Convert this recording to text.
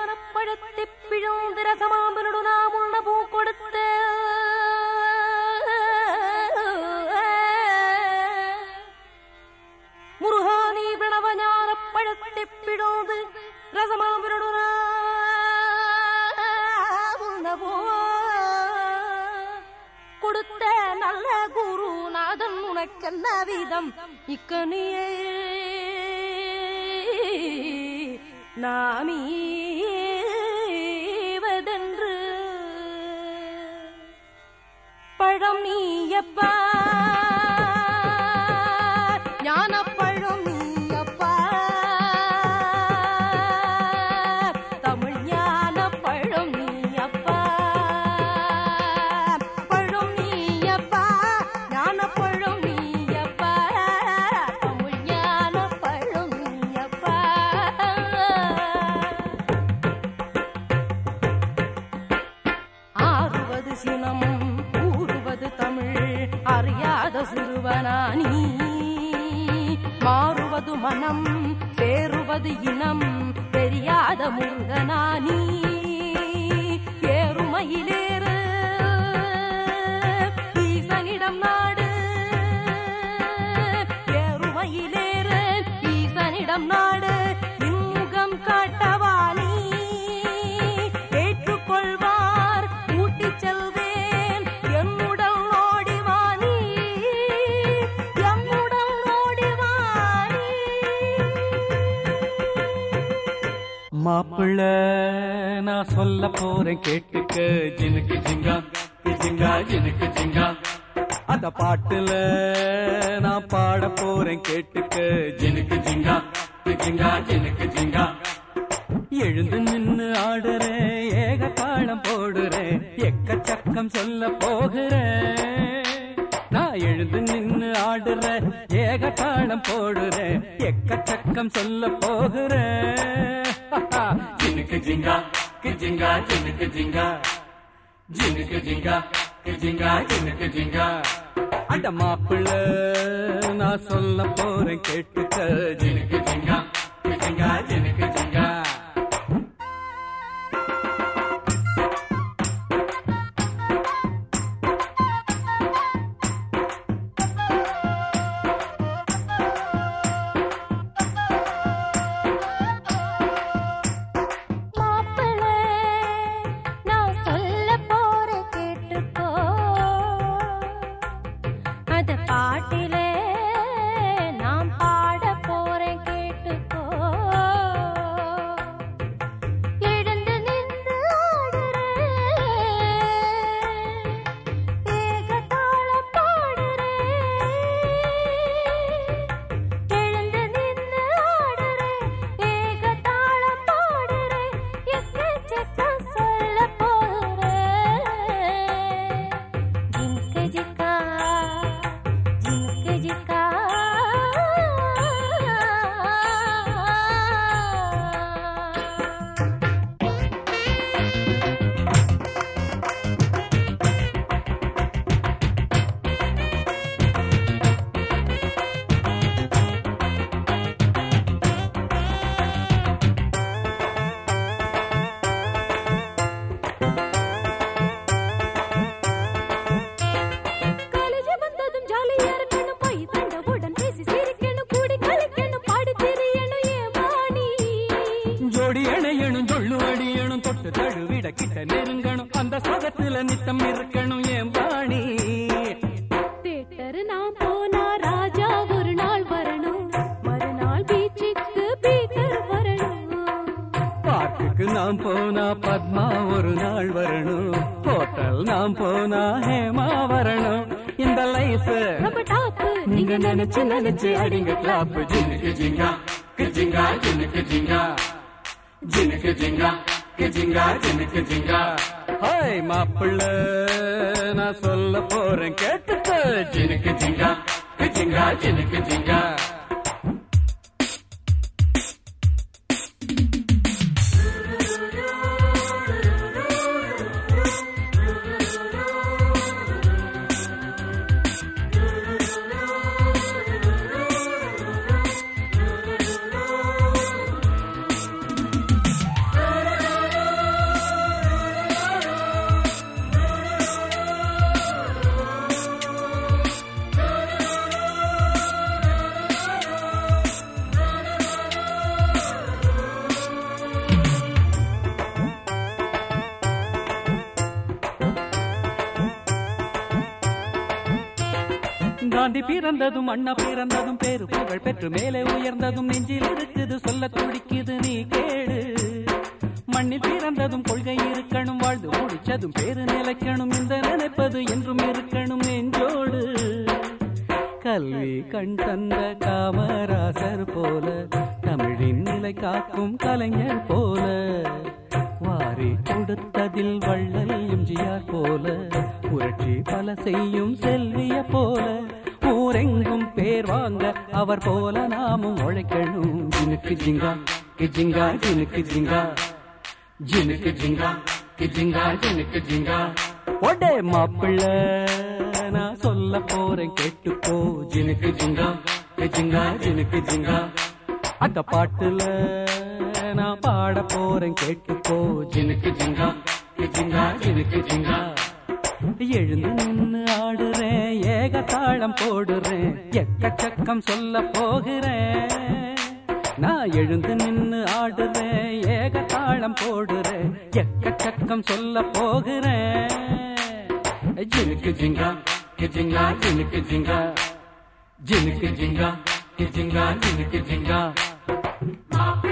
ஞானப்பழத்தை பிழந்து ரசமாம்பனோடு நாம் உண்ண பூ கொடுத்த முருகானி பிரணவ ஞானப்பழத்தை பிழந்து ரசமாம்பனோடு நாம் உண்ண பூ கொடுத்த நல்ல குருநாதன் உனக்கென்ன விதம் இக்கனியே நாமீவதென்று பழம் நீயப்பா ஞான பழம் நீயப்பா தமிழ் ஞான பழம் நீயப்பா பழம் நீயப்பா ஞான பழம் நீயப்பா தமிழ் ஞான பழம் நீயப்பா ஆறுவது சினம் கூறுவது தமிழ் அறியாத சிறுவனானி மாறுவது மனம் சேருவது இனம் தெரியாத முருகனானி ஏறுமையிலேறு ஈசனிடம் நாடு ஏறுமையிலேறு ஈசனிடம் நாடு இன்முகம் காட்டவானி ஏற்றுக்கொள்வார் ஊட்டிச் செல்வேன் என்னுடன் ஓடிவானி என்னுடன் ஓடிவானி மாப்பிள்ள நான் சொல்ல போறேன் கேட்டுக்க ஜினுக்கு ஜிங்கா ஜிங்கா ஜினுக்கு ஜிங்கா அந்த பாட்டுல நான் பாட போறேன் கேட்டுக்க ஜினுக்கு ஜிங்கா ஜிங்கா ஜினுக்கு ஜிங்கா எழுந்து நின்னு ஆடுறேன் ஏக தாளம் போடுறேன் எக்கச்சக்கம் சொல்ல போகிறேன் நான் எழுந்து நின்னு ஆடுறேன் ஏக தாளம் போடுறேன் எக்கச்சக்கம் சொல்ல போகிறேன் ஜினுக்கு ஜிங்கா ஜிங்கா ஜினுக்கு ஜிங்கா ஜினுக்கு ஜிங்கா ஜிங்கா ஜினுக்கு ஜிங்கா அட மாப்பிள்ள நான் சொல்ல போறேன் கேட்டுக்க ஜினுக்கு ஜிங்கா ஜிங்கா ஜினுக்கு ஜிங்கா மாப்பிள்ளை நான் சொல்ல போறேன் கேட்டுக்கோ அத பாட்டிலே நான் பாட போறேன் கேட்டுக்கோ எழுந்து நின்று ஆடுறேன் ஏகத்தாளம் பாடுறேன் எழுந்து நின்று ஆடுறேன் ஏகத்தாளம் பாடுறேன் எக்கச்சக்கம் சொல்ல போறேன் ஜிம்கு ஜிக்கா ஜிம்கு ஜிக்கா காலேஜ் வந்ததும் ஜாலியா இருக்கணும் போய் தண்டவுடன் பேசி சிரிக்கணும் கூடி கழிக்கணும் பாடி திரியணும் ஏமாணி ஜோடி இணையணும் ஜொள்ளு அடியணும் தொட்டு தழுவிட கிட்ட நெருங்கணும் அந்த சுகத்துல நித்தம் இருக்கணும் என் பாணி தேட்டர் நான் போனா ராஜா ஒரு நாள் வரணும் மறுநாள் பீச்சுக்கு பீட்டர் வரணும் பார்க்குக்கு நாம் போனா பத்மா ஒரு நாள் வரணும் ஹோட்டல் நாம் போனா ஹேமா வரணும் இந்த லைஃப் நம்ம டாப்பு நீங்க நினைச்சு நினைச்சு அடிங்க கிளாப் ஜினுக்கு ஜிங்கா ஜிங்கா ஜினுக்கு ஜிங்கா ஜினுக்கு ஜிங்கா ஜிங்கா ஜினுக்கு ஜிங்கா ஹாய் மாப்பிள்ள நான் சொல்ல போறேன் கேட்டுக்க ஜினுக்கு ஜிங்கா ஜிங்கா ஜினுக்கு ஜிங்கா ஆ காந்தி பிறந்ததும் அண்ணா பிறந்ததும் பேரு புகழ் பெற்று மேலே உயர்ந்ததும் நெஞ்சில் இருக்குது சொல்ல துடிக்குது நீ கேடு மண்ணில் பிறந்ததும் கொள்கை இருக்கணும் வாழ்ந்து முடிச்சதும் பேரு நிலைக்கணும் இந்த நினைப்பது என்றும் இருக்கணும் நெஞ்சோடு கல்வி கண் தந்த காமராசர் போல தமிழின் நிலை காக்கும் கலைஞர் போல வாரி கொடுத்ததில் வள்ளல் எம்ஜிஆர் போல புரட்சி பல செய்யும் செல்விய போல ஊரெங்கும் பேர் வாங்க அவர் போல நாமும் உழைக்கணும் ஜினுக்கு ஜிங்கா கிஜிங்கா ஜினுக்கு ஜிங்கா ஜினுக்கு ஜிங்கா கிஜிங்கா ஜினுக்கு ஜிங்கா ஒடே மாப்பிள்ள நான் சொல்ல போறேன் கேட்டுக்கோ ஜினுக்கு ஜிங்கா கிஜிங்கா ஜினுக்கு ஜிங்கா அந்த பாட்டுல நான் பாட போறேன் கேட்டுக்கோ ஜினுக்கு ஜிங்கா கிஜிங்கா ஜினுக்கு ஜிங்கா எழுந்து நின்னு ஆடுறேன் ஏக தாளம் போடுறேன் எக்கச்சக்கம் சொல்ல போகிறேன் நான் எழுந்து நின்னு ஆடுறேன் ஏக தாளம் போடுறேன் எக்கச்சக்கம் சொல்ல போகிறேன் ஜினுக்கு ஜிங்கா கிஜிங்கா ஜினுக்கு ஜிங்கா ஜினுக்கு ஜிங்கா கிஜிங்கா ஜினுக்கு ஜிங்கா